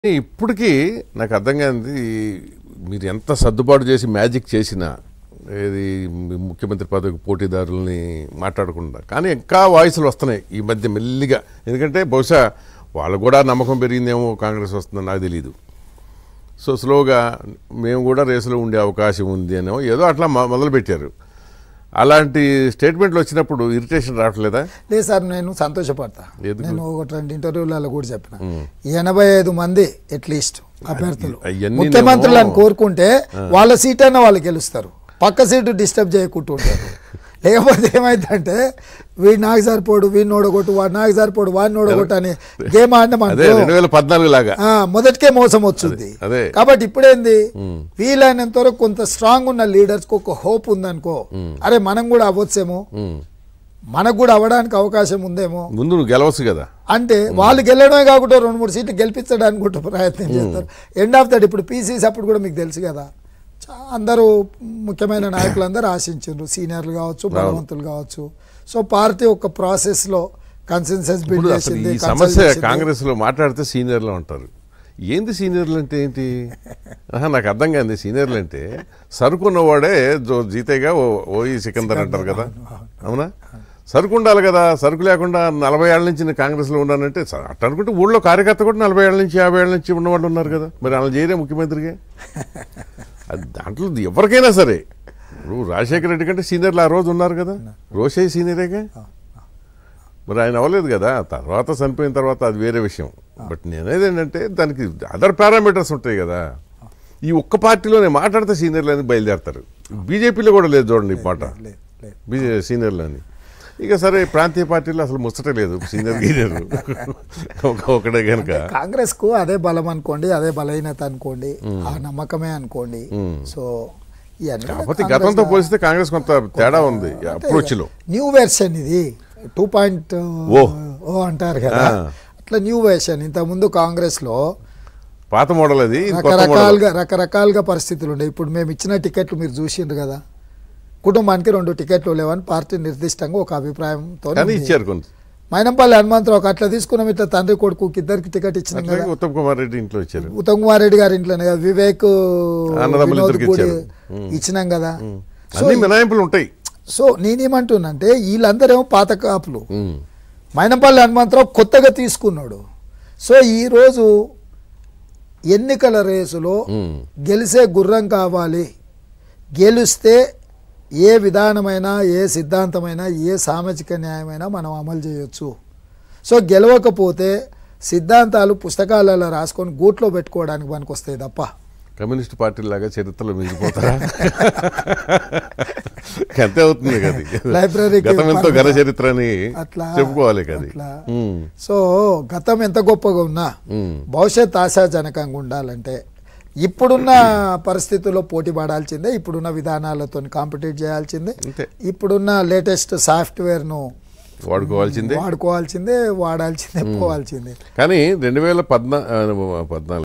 ఇప్పటికీ నాకు అర్థం కానిది మీరు ఎంత సర్దుబాటు చేసి మ్యాజిక్ చేసినా ఏది మీ ముఖ్యమంత్రి పదవికి పోటీదారుల్ని మాట్లాడకుండా కానీ ఇంకా వాయిస్లు వస్తున్నాయి ఈ మధ్య మెల్లిగా ఎందుకంటే బహుశా వాళ్ళకు కూడా నమ్మకం పెరిగిందేమో కాంగ్రెస్ వస్తుందని నాకు తెలియదు సో స్లోగా మేము కూడా రేసులో ఉండే అవకాశం ఉంది అనేమో ఏదో అట్లా మొ- మొదలుపెట్టారు అలాంటి స్టేట్మెంట్లు వచ్చినప్పుడు ఇరిటేషన్ రావట్లేదా లేదు సార్ నేను సంతోషపడతా ఎందుకు? నేను ఒకటి రెండు ఇంటర్వ్యూలలో కూడా చెప్పిన ఎనభై ఐదు మంది అట్లీస్ట్ అభ్యర్థులు అవన్నీ ముఖ్యమంత్రులను నేమో- కోరుకుంటే వాళ్ళ సీట్ అయినా వాళ్ళు గెలుస్తారు పక్క సీటు డిస్టర్బ్ చేయకుంటూ ఉంటారు లేకపోతే ఏమైందంటే వీడు నాకు సరిపోడు వీడిని ఓడగొట్టు వాడు నాకు సరిపోడు వాడిని ఓడగొట్టు అని గేమ్ ఆడినాం అదే అనుకో రెండు వేల పద్నాలుగు లాగా ఆ, మొదటికే మోసం వచ్చింది అదే. కాబట్టి ఇప్పుడేంది వీలైనంత వరకు కొంత స్ట్రాంగ్ ఉన్న లీడర్స్ కి ఒక హోప్ ఉందనుకో అరే మనం కూడా అవ్వచ్చేమో ఉమ్. మనకు కూడా అవ్వడానికి అవకాశం ఉందేమో ముందు నువ్వు గెలవచ్చు కదా అంటే వాళ్ళు గెలవడమే కాకుండా రెండు మూడు సీట్లు గెలిపించడానికి కూడా ప్రయత్నం చేస్తారు ఎండ్ ఆఫ్ దట్ ఇప్పుడు పీసీసీ అప్పుడు కూడా మీకు తెలుసు కదా చా- అందరూ ముఖ్యమైన నాయకులందరూ ఆశించారు సీనియర్లు కావచ్చు బలవంతులు కావచ్చు సో పార్టీ ఒక ప్రాసెస్ లో కన్సెన్సస్ బిల్డ్ ఇప్పుడు అసలు చేసింది ఈ consult సమస్య చేసింది. కాంగ్రెస్ లో మాట్లాడితే సీనియర్లు ఉంటారు ఏంది సీనియర్లు అంటే ఏంటి ఆహా, నాకు అర్థం కాదు సీనియర్లు అంటే సరుకు ఉన్నవాడే జో జీతేగా ఓ- ఓయి సికందర్ అంటారు కదా అవునా సరుకు ఉండాలి కదా సరుకు లేకుండా నలభై ఏళ్ళ నుంచి నేను కాంగ్రెస్లో ఉన్నానంటే స- అట్ట అనుకుంటే ఊళ్ళో కార్యకర్త కూడా నలభై ఏళ్ళ నుంచి యాభై ఏళ్ళ నుంచి ఉన్నవాళ్ళు ఉన్నారు కదా మరి అలా చేయరే ముఖ్యమంత్రిగా అది దాంట్లో ఎవరికైనా సరే ఇప్పుడు రాజశేఖర రెడ్డి కంటే సీనియర్లు ఆ రోజు ఉన్నారు కదా రోషయ్య సీనియరేగా మరి ఆయన అవ్వలేదు కదా తర్వాత చనిపోయిన తర్వాత అది వేరే విషయం బట్ నేనేది ఏంటంటే దానికి అదర్ పారామీటర్స్ ఉంటాయి కదా ఈ ఒక్క పార్టీలోనే మాట్లాడితే సీనియర్లు అని బయలుదేరతారు బీజేపీలో కూడా లేదు చూడండి ఈ మాట లేదు, లేదు. బీజే సీనియర్లు అని ఇక సరే ప్రాంతీయ పార్టీలో అసలు ముచ్చటే లేదు సీనియర్ గీనియర్ ఒక ఒకటే కనుక కాంగ్రెస్ కు అదే బలం అనుకోండి అదే బలహీనత అనుకోండి ఆ నమ్మకమే అనుకోండి సో ఇవన్నీ కూడా కాకపోతే కాంగ్రెస్ గతంతో గా- పోలిస్తే కాంగ్రెస్ కొంత తేడా ఉంది అప్రోచ్ లో న్యూ వెర్షన్ ఇది టూ పాయింట్ ఓ. ఓ అంటారు కదా ఆ. అట్లా న్యూ వెర్షన్ ఇంత ముందు కాంగ్రెస్ లో పాత మోడల్ అది ఇది కొత్త మోడల్ రకరకాలుగా రకరకాలుగా పరిస్థితులు ఉండే ఇప్పుడు మేము ఇచ్చిన టికెట్లు మీరు చూసిండ్రు కదా కుటుంబానికి రెండు టికెట్లు లేవని పార్టీ నిర్దిష్టంగా ఒక అభిప్రాయంతో కానీ ఇచ్చారు కొంత మైనంపల్లి హనుమంతరావు అట్లా తీసుకున్నాం ఇట్లా తండ్రి కొడుకు ఇద్దరికి టికెట్ ఇచ్చినాం కదా అట్లాగే ఉత్తమ్ కుమార్ రెడ్డి ఇంట్లో ఇచ్చారు ఉత్తమ్ కుమార్ రెడ్డి గారి ఇంట్లోనే కదా వివేక్ అన్నదమ్ములు వినోద్ ఇద్దరికి కూడా ఇచ్చారు. ఇచ్చినాం కదా సో అన్ని మినహాయింపులు ఉంటాయి సో నేనేమంటున్నానంటే వీళ్ళందరేమో పాత కాపులు ఉమ్. మైనంపల్లి హనుమంతరావు కొత్తగా తీసుకున్నాడు సో ఈరోజు ఎన్నికల రేసులో ఉమ్. గెలిసే గుర్రం కావాలి గెలిస్తే ఏ విధానమైనా ఏ సిద్ధాంతమైనా ఏ సామాజిక న్యాయమైనా మనం అమలు చేయొచ్చు సో గెలవకపోతే సిద్ధాంతాలు పుస్తకాలలో రాసుకొని గూట్లో పెట్టుకోవడానికి పనికొస్తాయి తప్ప కమ్యూనిస్ట్ పార్టీ లాగా చరిత్రలో మిగిలిపోతారా అంతే అవుతుంది కదా లైబ్రరీకి గతం ఎంతో ఘన చరిత్ర అని అట్లా చెప్పుకోవాలి కదా అట్లా. ఉమ్. సో గతం ఎంత గొప్పగా ఉన్నా ఉమ్. భవిష్యత్ ఆశాజనకంగా ఉండాలంటే ఇప్పుడున్న పరిస్థితుల్లో పోటీ పడాల్సిందే ఇప్పుడున్న విధానాలతో కాంపిటీట్ చేయాల్సిందే అంతే ఇప్పుడున్న లేటెస్ట్ సాఫ్ట్వేర్ను వాడుకోవాల్సిందే వాడుకోవాల్సిందే వాడాల్సిందే పోవాల్సిందే కానీ రెండు వేల పద్నా ఆ, పద్నాలుగు